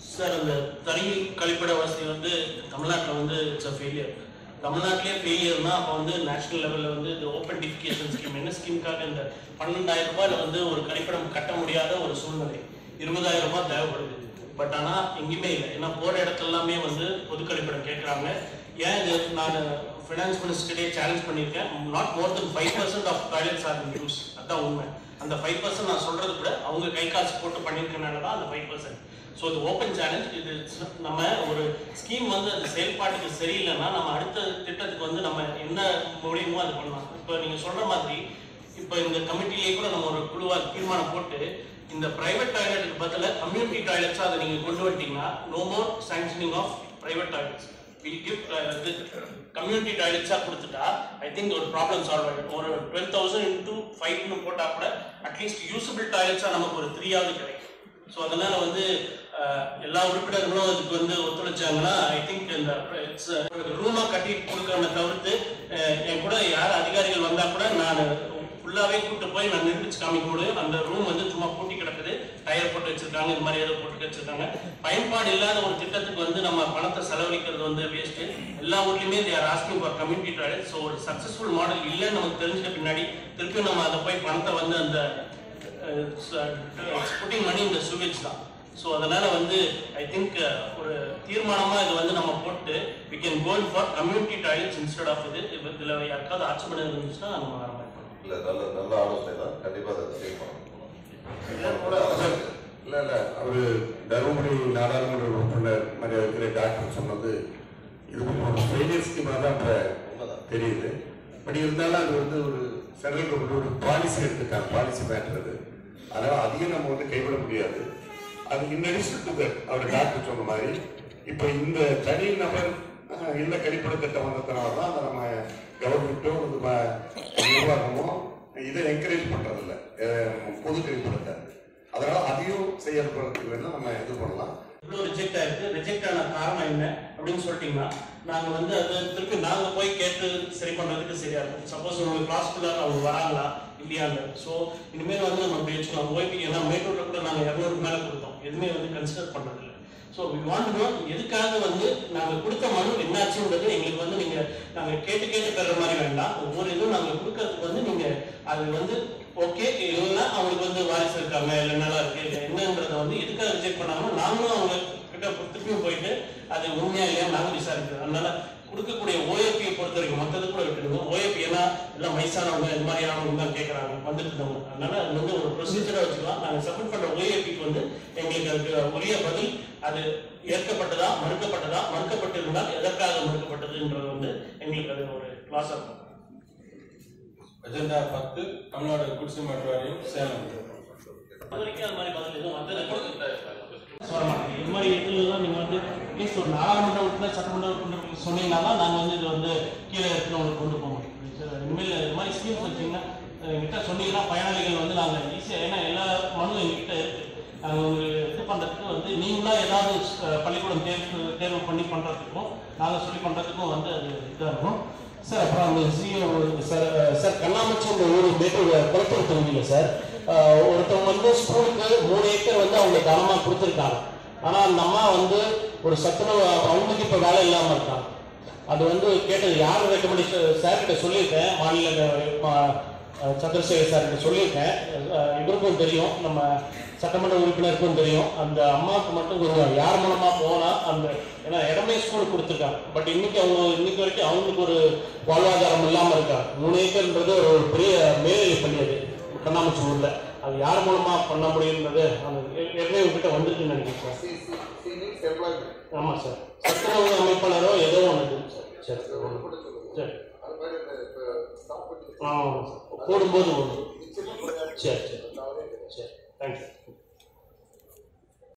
sir அந்த தனி கழிப்பிட வசதி வந்து தமிழ்நாட்டில் வந்து இட்ஸ் அ ஃபெயிலியர் தமிழ்நாட்டிலே ஃபெயிலியர்னா அப்போ வந்து நேஷனல் லெவலில் வந்து இந்த ஓப்பன் டிஃபிகேஷன் ஸ்கீம் என்ன ஸ்கீமுக்காக இந்த பன்னெண்டாயிரம் ரூபாயில வந்து ஒரு கழிப்பிடம் கட்ட முடியாத ஒரு சூழ்நிலை இருபதாயிரம் ரூபாய் தேவைப்படுது பட் ஆனால் எங்கேயுமே இல்லை ஏன்னா போகிற இடத்துல எல்லாமே வந்து பொது கழிப்பிடம் கேட்குறாங்க ஏன் இது நான் ஃபினான்ஸ் மினிஸ்டரே சேலஞ்ச் பண்ணியிருக்கேன் not more than five percent of toilets are in use அதான் உண்மை அந்த ஃபைவ் பர்சன்ட் நான் சொல்றது கூட அவங்க கை காசு போட்டு பண்ணியிருக்கனால தான் அந்த ஃபைவ் பர்சன்ட் ஸோ இது ஓப்பன் சேலஞ்ச் இது ச- நம்ம ஒரு ஸ்கீம் வந்து அந்த செயல்பாட்டுக்கு சரியில்லைன்னா நம்ம அடுத்த திட்டத்துக்கு வந்து நம்ம என்ன முடியுமோ அது பண்ணலாம் இப்போ நீங்கள் சொல்ற மாதிரி இப்போ இந்த கமிட்டிலேயே கூட நம்ம ஒரு குழுவாக தீர்மானம் போட்டு இந்த பிரைவேட் டாய்லெட்டுக்கு பதிலாக கம்யூனிட்டி டாய்லெட்ஸாக அதை நீங்கள் கொண்டு வந்துட்டீங்கன்னா no more sanctioning of private toilets we give community டாய்லெட்ஸாக கொடுத்துட்டா ஐ திங்க் ஒரு ப்ராப்ளம் சால்வ் ஆகிடும் ஒரு டுவெல் தௌசண்ட் இன்டூ ஃபைவ்னு போட்டால் கூட அட்லீஸ்ட் யூசபிள் டாய்லெட்ஸாக நமக்கு ஒரு த்ரீயாவது கிடைக்கும் ஸோ அதனால வந்து அஹ், எல்லா உறுப்பினர்களும் அதுக்கு வந்து ஒத்துழைச்சாங்கன்னா ஐ திங்க் இந்த ரூமா கட்டி கொடுக்கறத தவிர்த்து அஹ், என் கூட யார் அதிகாரிகள் வந்தா கூட நான் ஃபுல்லாவே கூட்டு போய் நான் நிரூபிச்சு காமிக்க முடியும் அந்த ரூம் வந்து சும்மா பூட்டி கிடக்குது டயர் போட்டு வச்சிருக்காங்க இது மாதிரி ஏதோ போட்டு வச்சிருக்காங்க பயன்பாடு இல்லாத ஒரு திட்டத்துக்கு வந்து நம்ம பணத்தை செலவழிக்கிறது வந்து வேஸ்ட் எல்லா ஊர்லயுமே they're asking for community toilet so ஒரு சக்சஸ்ஃபுல் மாடல் இல்லைன்னு நமக்கு தெரிஞ்சிட்ட பின்னாடி திருப்பி நம்ம அதை போய் பணத்தை வந்து அந்த புட்டிங் மணி இந்த சுவேஜ் தான் ஸோ அதனால வந்து ஐ திங்க் ஒரு தீர்மானமா இது வந்து நம்ம போட்டு we can call for community toilets instead of இது இப்போ இதில் யாருக்காவது ஆட்சேபனை இருந்துச்சுன்னா நம்ம ஆரம்பிக்கலாம் இல்ல நல்ல நல்ல ஆலோசனை தான் கண்டிப்பா அதை செய்யணும் இல்ல இல்ல அவரு தருமபுரி நாடாளுமன்ற உறுப்பினர் மாதிரி இருக்கிற டாக்டர் சொன்னது இது ஒரு ஃபெயிலியர் ஸ்கீமா தான் இப்ப உண்மைதான் தெரியுது பட் இருந்தாலும் அது வந்து ஒரு சென்ட்ரல் கவர்மெண்ட் ஒரு பாலிசி எடுத்துட்டாங்க பாலிசி மேட்டர் அது அதனால அதையும் நம்ம வந்து கைவிட முடியாது அது இன்னடிஷன் டு அவர் டாக்டர் சொன்ன மாதிரி இப்போ இந்த தனி நபர் அஹ், இல்ல கழிப்பிட திட்டம் வந்ததுனால தான் அதை நம்ம கவர்மெண்ட்டோ நிர்வாகமோ இதை என்கரேஜ் பண்றதில்ல அஹ், பொது கழிப்பிடத்தை அதனால அதையும் செய்யப்படுறதுக்கு வேணா நம்ம இது பண்ணலாம் இவ்வளோ ரிஜெக்ட் ஆயிருக்கு ரிஜெக்ட் ஆன காரணம் என்ன அப்படின்னு சொல்லிட்டீங்கன்னா நாங்க வந்து அது திருப்பி நாங்க போய் கேட்டு சரி பண்றதுக்கு சரியா இருக்கும் சப்போஸ் உங்களுக்கு கிளாஸ்க்குள்ள அவங்க வராங்களா இல்லையான்னு ஸோ இனிமேல் வந்து நம்ம அப்படி வச்சுக்கலாம் ஓய்பி ஏன்னா மேட்டூர்ல கூட நாங்க இரநூறுக்கு மேல கொடுத்தோம் எதுவுமே வந்து கன்சிடர் பண்றது இல்லை ஸோ வி வாண்ட் நோ எதுக்காக வந்து நாங்க கொடுத்த மனு என்னாச்சுன்றது எங்களுக்கு வந்து நீங்க நாங்க கேட்டு கேட்டு பெற மாதிரி வேண்டாம் ஒவ்வொரு இதுவும் நாங்க கொடுக்கறதுக்கு வந்து நீங்க அது வந்து ஓகே இல்லைன்னா அவங்களுக்கு வந்து வாரிசு இருக்காங்க இல்லை நல்லா இருக்கு இல்லை என்னன்றதை வந்து எதுக்காக ரிஜெக்ட் பண்ணாங்கன்னா நாங்களும் அவங்க கிட்ட திருப்பியும் போயிட்டு அது உண்மையா இல்லையா நாங்க விசாரிக்கிறோம் அதனால கொடுக்கக்கூடிய ஓஏபியை பொறுத்த வரைக்கும் மற்றது கூட விட்டுருங்க ஓஏபி ஏன்னா எல்லாம் வயசானவங்க இந்த மாதிரியானவங்க தான் கேட்கறாங்க வந்துட்டு இருந்தவங்க அதனால அது வந்து ஒரு ப்ரொசீஜரா வச்சுக்கலாம் நாங்க சப்மிட் பண்ற ஓஏபிக்கு வந்து எங்களுக்கு அதுக்கு உரிய பதில் அது ஏற்கப்பட்டதா மறுக்கப்பட்டதா மறுக்கப்பட்டிருந்தால் எதற்காக மறுக்கப்பட்டதுன்றது வந்து எங்களுக்கு அது ஒரு கிளாஸ் இருக்கும் அஜெண்டா பத்து தமிழ்நாடு குடிசை மாற்று வாரியம் சேலம் அது வரைக்கும் அது மாதிரி பதில் எதுவும் வந்தது வரமாட்டேங்குது இது மாதிரி இதுலாம் நீங்கள் வந்து அட்லீஸ்ட் ஒரு நாடாளுமன்ற உறுப்பினர் சட்டமன்ற உறுப்பினர் சொன்னீங்கன்னா தான் நாங்கள் வந்து இது வந்து கீழே இருக்கிறவங்களுக்கு கொண்டு போவோம் சரி, இனிமேல் இது மாதிரி ஸ்கீம்ஸ் வச்சிங்கன்னா எங்கிட்ட சொன்னீங்கன்னா பயனாளிகள் வந்து நாங்கள் ஈஸியாக ஏன்னா எல்லா மனுவும் எங்ககிட்ட இருக்கு நாங்கள் ஒரு இது பண்ணுறதுக்கு வந்து நீங்களா ஏதாவது அஹ், பள்ளிக்கூடம் தேர்வு தேர்வு பண்ணி பண்ணுறதுக்கும் நாங்கள் சொல்லி பண்ணுறதுக்கும் வந்து அது இதாக இருக்கும் சார் அப்புறம் அந்த சிஓ சார் சார் கண்ணாமூச்சி இந்த ஊர் மேட்டூர் குளத்தூர் தொகுதியில் சார் ஆஹ் ஒருத்தவங்க வந்து ஸ்கூலுக்கு மூணு ஏக்கர் வந்து அவங்க தனமா கொடுத்துருக்காங்க ஆனா அந்த அம்மா வந்து ஒரு சத்துணவு அவங்களுக்கு இப்ப வேலை இல்லாம இருக்காங்க அது வந்து கேட்டது யார் ரெக்கமெண்டேஷன் சார் கிட்ட சொல்லியிருக்கேன் மாநில மா- அஹ் சந்திரசேகர் சார் கிட்ட சொல்லியிருக்கேன் அஹ் இவருக்கும் தெரியும் நம்ம சட்டமன்ற உறுப்பினருக்கும் தெரியும் அந்த அம்மாவுக்கு மட்டும் கொஞ்சம் யார் மூலமா போனா அந்த ஏன்னா இடமே ஸ்கூல் கொடுத்துருக்காங்க பட் இன்னைக்கு அவங்க இன்னைக்கு வரைக்கும் அவங்களுக்கு ஒரு வாழ்வாதாரம் இல்லாம இருக்காங்க மூணு ஏக்கர்ன்றது ஒரு பெரிய மேல்நிலை பள்ளியது கண்ணாமூச்சி ஊர்ல அது யார் மூலமா பண்ண முடியுன்றது அந்த ஏ- ஏற்கனவே உங்ககிட்ட வந்திருக்குன்னு நினைக்கிறேன் சார் ஆமா சார் சத்துணவு அமைப்பாளரோ ஏதோ ஒன்று சார் சரி சரி ஆமாம் சார் போடும்போது ஒன்று சரி சரி சரி தேங்க்யூ